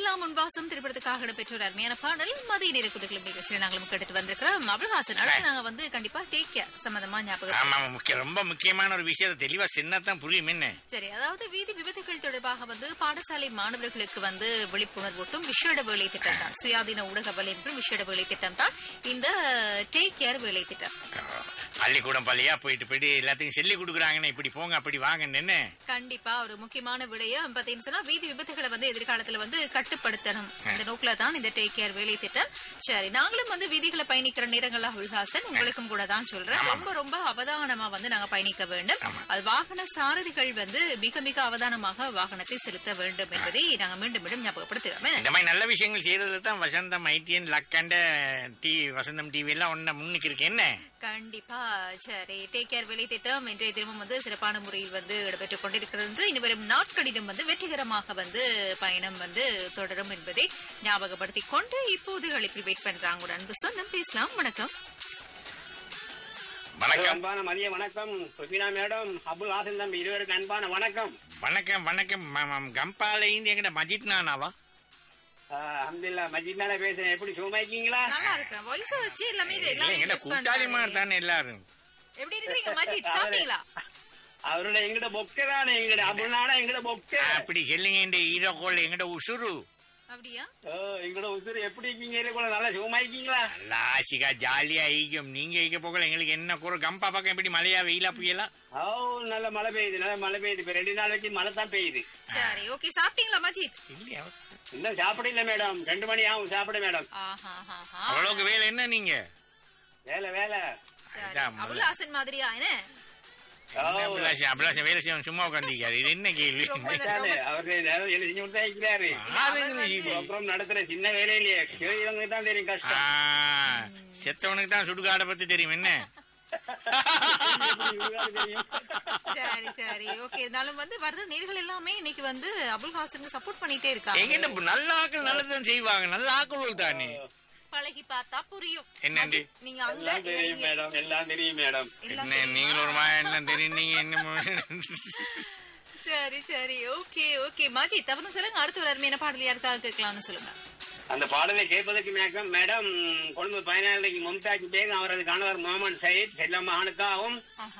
எல்லாம் முன்வாசம் திரைப்படத்துக்காக இடம்பெற்ற ஒரு அருமையான பாடல் மதிய நேர குதுகலும் நிகழ்ச்சியில் நாங்களும் கேட்டுட்டு வந்திருக்கிறோம் அபுல்ஹாசன் அடுத்து நாங்க வந்து கண்டிப்பா டேக் கேர் சம்பந்தமா ஞாபகம் ஆமா ஆமா, முக்கிய ரொம்ப முக்கியமான ஒரு விஷயத்தை தெளிவா சின்னதான் புரியும் என்ன சரி அதாவது வீதி விபத்துகள் தொடர்பாக வந்து பாடசாலை மாணவர்களுக்கு வந்து விழிப்புணர்வூட்டும் விஷேட வேலை திட்டம் தான் சுயாதீன ஊடக வலையமைப்பின் விஷேட வேலை திட்டம் தான் இந்த டேக் கேர் வேலை திட்டம் பள்ளிக்கூடம் பள்ளியா போயிட்டு போயிட்டு எல்லாத்தையும் சொல்லி கொடுக்குறாங்கன்னு இப்படி போங்க அப்படி வாங்கன்னு என்ன கண்டிப்பா ஒரு முக்கியமான விடயம் பாத்தீங்கன்னு சொன்னா வீதி விபத்துகளை வந்து எதிர்காலத்துல வந்து கட்டுப்படுத்தணும் இந்த நோக்கில தான் இந்த டேக் கேர் வேலை திட்டம் சரி நாங்களும் வந்து வீதிகளை பயணிக்கிற நேரங்கள்ல உள்ஹாசன் உங்களுக்கும் கூட தான் சொல்றேன் ரொம்ப ரொம்ப அவதானமா வந்து நாங்க பயணிக்க வேண்டும் அது வாகன சாரதிகள் வந்து மிக மிக அவதானமாக வாகனத்தை செலுத்த வேண்டும் என்பதை நாங்க மீண்டும் மீண்டும் ஞாபகப்படுத்துகிறோம் இந்த மாதிரி நல்ல விஷயங்கள் செய்யறதுல தான் Vasantham ITN Lakhanda TV Vasantham TV எல்லாம் ஒன்ன முன்னுக்கு இருக்கு என்ன கண்டிப்பா சரி டேக் கேர் வேலை திட்டம் இன்றைய தினமும் வந்து சிறப்பான முறையில் வந்து இடம்பெற்றுக் கொண்டிருக்கிறது இனி வரும் நாட்களிலும் வந்து வெற்றிகரமாக வந்து பயணம் வந்து தொடரும் என்பதை ஞாபகப்படுத்திக் கொண்டு இப்போது அழைப்பில் வெயிட் பண்றாங்க ஒரு அன்பு சொந்தம் பேசலாம் வணக்கம் வணக்கம் அன்பான மதிய வணக்கம் சுபினா மேடம் அபுல் ஹாசன் தம்பி இருவருக்கு அன்பான வணக்கம் வணக்கம் வணக்கம் ம- ம- கம்பால இருந்து எங்கிட்ட மஜித் நானாவா அஹமதுல்லா மஜித் மேல பேசுறேன் எப்படி சுகமாக்கீங்களா நல்லா இருக்கேன் வாய்ஸ் வச்சு எல்லாமே இல்ல எல்லாமே எங்கிட்ட adjust கூட்டாளி மாதிரி பண்றாரு. தானே எல்லாரும் எப்படி இருக்கிறீங்க மஜித் சாப்பிட்டீங்களா அவரோட எங்கிட்ட பொக்கே தானே எங்கிட்ட அபுல்னால எங்கிட்ட பொக்கே அப்படி சொல்லுங்க இந்த ஈரோக்கோள் எங்கிட்ட உசுரு அப்படியா ஓ, எங்கிட்ட உசுறு எப்படி இருக்கீங்க இருக்கோல நல்லா சுகமாக்கீங்களா நல்லா ஆசிகா ஜாலியா ஈக்கும் நீங்க ஈக்க போகல எங்களுக்கு என்ன குறை கம்பா பக்கம் எப்படி மழையா வெயிலா புயலா ஓ நல்ல மழை பெய்யுது நல்ல மழை பெய்யுது இப்ப ரெண்டு நாள் வச்சு மழை தான் பெய்யுது சரி ஓகே சாப்பிட்டீங்களா மஜித் இல்லையா இன்னும் சாப்பிடல மேடம் ரெண்டு மணி ஆகும் சாப்பிட மேடம் ஆஹா ஆஹா அவ்வளவுக்கு வேலை என்ன நீங்க வேலை வேலை சரி அதான் முதல்ல. அபுல்ஹாசன் மாதிரியா என்ன என்ன அபிலாஷம் அபிலாஷம் வேலை செய்யணும் சும்மா உட்காந்துக்காரு இது என்ன கேள்வி ரொம்ப தானே, அவருக்கு ஏதாவது எழுதி செஞ்சு கொடுத்தா இருக்கிறாரு ஆளுங்க இது. அப்புறம் நடத்துற சின்ன வேலையிலேயே இவங்களுக்கு தான் தெரியும் ஆ, கஷ்டம் செத்தவனுக்கு தான் சுடுகாடை பத்தி தெரியும் என்ன இவங்களுக்கு தெரியும் சரி சரி ஓகே இருந்தாலும் வந்து வர்ற நேர்கள் எல்லாமே இன்னைக்கு வந்து அபுல் ஹாசனுக்கு சப்போர்ட் பண்ணிட்டே இருக்காங்க எங்கிட்ட நல்ல ஆக்கள் நல்லதுதான் செய்வாங்க நல்ல ஆக்கள் தானே பழகி பார்த்தா புரியும் என்னண்டு? மஜித், நீங்க அங்க எல்லாம் இங்க தெரியும் நீங்க மேடம் எல்லாம் தெரியும் மேடம் எல்லாம் என்ன தெரியுமா? நீங்களும் ஒரு மாதிரி என்ன தெரியும் நீங்க என்ன சரி சரி ஓகே ஓகே மஜித் அப்புறம் சொல்லுங்க அடுத்த ஒரு அருமையான பாடல் யாருக்காக கேட்கலாம்னு சொல்லுங்க அந்த பாடலை கேட்பதற்கு மேக்கம் மேடம் கொழும்பு பதினாலைக்கு மும்தாஜ் பேகம் அவரது கணவர் முகமது சயீத் செல்லம் மகனுக்காகவும்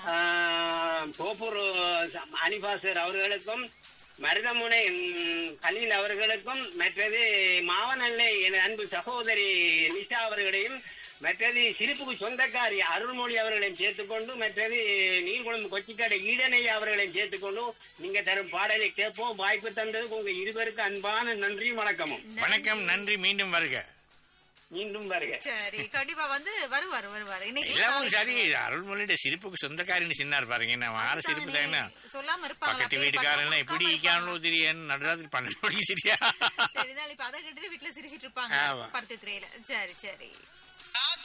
தோப்பூர் அனிபாசர் அவர்களுக்கும் மருதமுனை ம், கலீல் அவர்களுக்கும் மற்றது மாவனல்லை என் அன்பு சகோதரி நிஷா அவர்களையும் மற்றது சிரிப்புக்கு சொந்தக்காரி அருள்மொழி அவர்களையும் சேர்த்துக்கொண்டு மற்றது நீர்குளம் கொச்சிக்காடு ஈடனையா அவர்களையும் சேர்த்துக்கொண்டு நீங்க தரும் பாடலை கேட்போம் வாய்ப்பு தந்ததுக்கு உங்க இருவருக்கு அன்பான நன்றியும் வணக்கமும் வணக்கம் நன்றி மீண்டும் வருக மீண்டும் வருக சரி கண்டிப்பா வந்து வருவாரு வருவாரு இன்னைக்கு எல்லாமும் சரி அருள்மொழியோட சிரிப்புக்கு சொந்தக்காரின்னு சின்னார் பாருங்க என்ன வார சிரிப்பு தானே சொல்லாம இருப்பாங்க பக்கத்து வீட்டுக்காரன் எப்படி இருக்கானோ தெரியும் நடுராத்திரி பன்னெண்டு மணிக்கு சரியா சரி தான் இப்ப அதை கேட்டு வீட்டுல சிரிச்சிட்டு இருப்பாங்க ஆமா. படுத்து திரையில சரி சரி